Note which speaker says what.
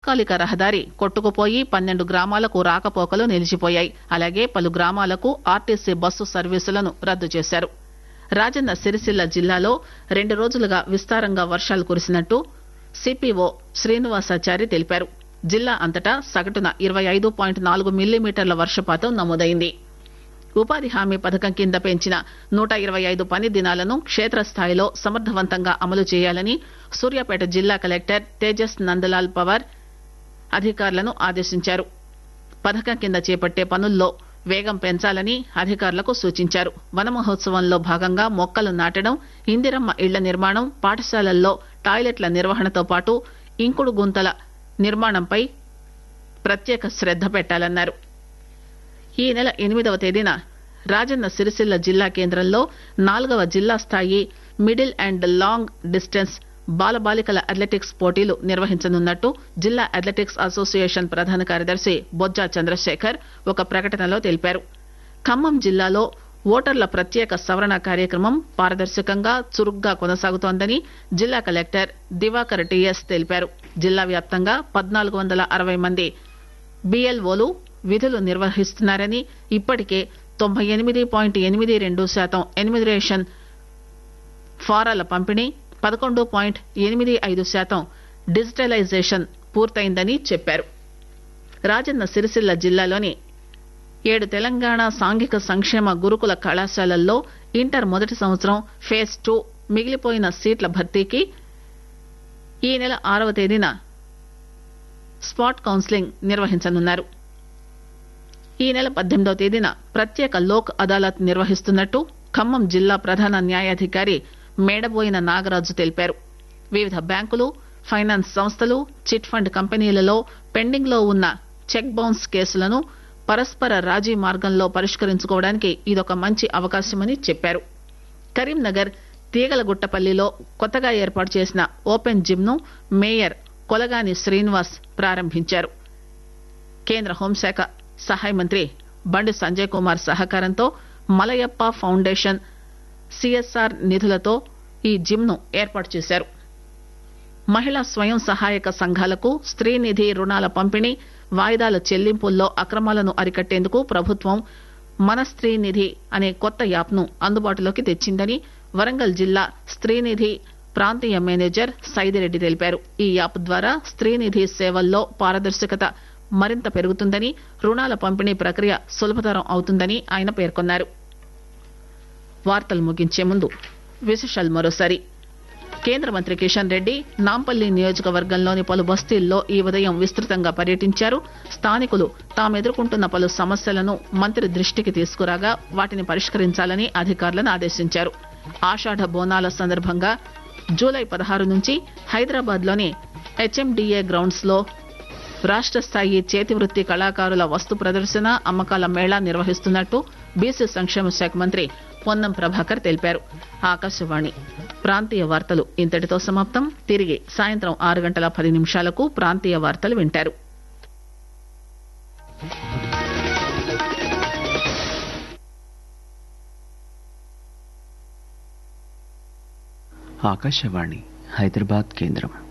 Speaker 1: తాత్కాలిక రహదారి కొట్టుకుపోయి పన్నెండు గ్రామాలకు రాకపోకలు నిలిచిపోయాయి అలాగే పలు గ్రామాలకు ఆర్టీసీ బస్సు సర్వీసులను రద్దు చేశారు రాజన్న సిరిసిల్ల జిల్లాలో రెండు రోజులుగా విస్తారంగా వర్షాలు కురిసినట్టు సిపిఓ శ్రీనివాసాచారి తెలిపారు జిల్లా అంతటా సగటున ఇరవై ఐదు పాయింట్ నాలుగు మిల్లీమీటర్ల వర్షపాతం నమోదైంది ఉపాధి హామీ పథకం కింద పెంచిన నూట ఇరవై ఐదు పని దినాలను క్షేత్రస్థాయిలో సమర్థవంతంగా అమలు చేయాలని సూర్యాపేట జిల్లా కలెక్టర్ తేజస్ నందలాల్ పవార్ అధికారులను ఆదేశించారు పథకం కింద చేపట్టే పనుల్లో వేగం పెంచాలని అధికారులకు సూచించారు వన మహోత్సవంలో భాగంగా మొక్కలు నాటడం ఇందిరమ్మ ఇళ్ల నిర్మాణం పాఠశాలల్లో టాయిలెట్ల నిర్వహణతో పాటు ఇంకుడు గుంతల నిర్మాణంపై ప్రత్యేక శ్రద్ద పెట్టాలన్నారు ఈ నెల ఎనిమిదవ తేదీన రాజన్న సిరిసిల్ల జిల్లా కేంద్రంలో నాలుగవ జిల్లా స్థాయి మిడిల్ అండ్ లాంగ్ డిస్టెన్స్ బాలబాలికల అథ్లెటిక్స్ పోటీలు నిర్వహించనున్నట్టు జిల్లా అథ్లెటిక్స్ అసోసియేషన్ ప్రధాన కార్యదర్శి బొజ్జా చంద్రశేఖర్ ఒక ప్రకటనలో తెలిపారు ఖమ్మం జిల్లాలో ఓటర్ల ప్రత్యేక సవరణ కార్యక్రమం పారదర్శకంగా చురుగ్గా కొనసాగుతోందని జిల్లా కలెక్టర్ దివాకర్ టీఎస్ తెలిపారు జిల్లా వ్యాప్తంగా పద్నాలుగు వందల అరవై మంది బిఎల్ఓలు విధులు నిర్వహిస్తున్నారని ఇప్పటికే తొంభై ఎనిమిది పాయింట్ ఎనిమిది రెండు శాతం ఎనిమిదిరేషన్ ఫారాల పంపిణీ పదకొండు పాయింట్ ఎనిమిది ఐదు శాతం డిజిటలైజేషన్ పూర్తయిందని చెప్పారు రాజన్న సిరిసిల్ల జిల్లాలోని ఏడు తెలంగాణ సాంఘిక సంక్షేమ గురుకుల కళాశాలల్లో ఇంటర్ మొదటి సంవత్సరం ఫేజ్ టూ మిగిలిపోయిన సీట్ల భర్తీకి ఈ నెల ఆరవ తేదీన స్పాట్ కౌన్సిలింగ్ నిర్వహించనున్నారు ఈ నెల పద్దెనిమిదవ తేదీన ప్రత్యేక లోక్ అదాలత్ నిర్వహిస్తున్నట్టు ఖమ్మం జిల్లా ప్రధాన న్యాయాధికారి మేడబోయిన నాగరాజు తెలిపారు వివిధ బ్యాంకులు ఫైనాన్స్ సంస్థలు చిట్ ఫండ్ కంపెనీలలో పెండింగ్ లో ఉన్న చెక్ బౌన్స్ కేసులను పరస్పర రాజీ మార్గంలో పరిష్కరించుకోవడానికి ఇదొక మంచి అవకాశమని చెప్పారు కరీంనగర్ తీగలగుట్టపల్లిలో కొత్తగా ఏర్పాటు చేసిన ఓపెన్ జిమ్ ను మేయర్ కొలగాని శ్రీనివాస్ ప్రారంభించారు కేంద్ర హోంశాఖ సహాయ మంత్రి బండి సంజయ్ కుమార్ సహకారంతో మలయప్ప ఫౌండేషన్ సిఎస్ఆర్ నిధులతో ఈ జిమ్ ను ఏర్పాటు చేశారు మహిళా స్వయం సహాయక సంఘాలకు స్త్రీనిధి రుణాల పంపిణీ వాయిదాల చెల్లింపుల్లో అక్రమాలను అరికట్టేందుకు ప్రభుత్వం మన స్త్రీనిధి అనే కొత్త యాప్ ను అందుబాటులోకి తెచ్చిందని వరంగల్ జిల్లా స్త్రీనిధి ప్రాంతీయ మేనేజర్ సైదిరెడ్డి తెలిపారు ఈ యాప్ ద్వారా స్త్రీనిధి సేవల్లో పారదర్శకత మరింత పెరుగుతుందని రుణాల పంపిణీ ప్రక్రియ సులభతరం అవుతుందని ఆయన పేర్కొన్నారు వార్తలు ముగించే ముందు విశేషాలు మరోసారి కేంద్ర మంత్రి కిషన్ రెడ్డి నాంపల్లి నియోజకవర్గంలోని పలు బస్తీల్లో ఈ ఉదయం విస్తృతంగా పర్యటించారు స్థానికులు తాము ఎదుర్కొంటున్న పలు సమస్యలను మంత్రి దృష్టికి తీసుకురాగా వాటిని పరిష్కరించాలని అధికారులను ఆదేశించారు ఆషాఢ బోనాల సందర్భంగా జూలై పదహారు నుంచి హైదరాబాద్ లోని హెచ్ఎండిఏ గ్రౌండ్స్ లో రాష్ట స్థాయి చేతివృత్తి కళాకారుల వస్తు ప్రదర్శన అమ్మకాల మేళా నిర్వహిస్తున్నట్టు బీసీ సంక్షేమ శాఖ మంత్రి పొన్నం ప్రభాకర్ తెలిపారు ఆకాశవాణి ప్రాంతీయ వార్తలు ఇంతటితో సమాప్తం తిరిగి సాయంత్రం ఆరు గంటల పది నిమిషాలకు ప్రాంతీయ వార్తలు వింటారు
Speaker 2: ఆకాశవాణి హైదరాబాద్ కేంద్రం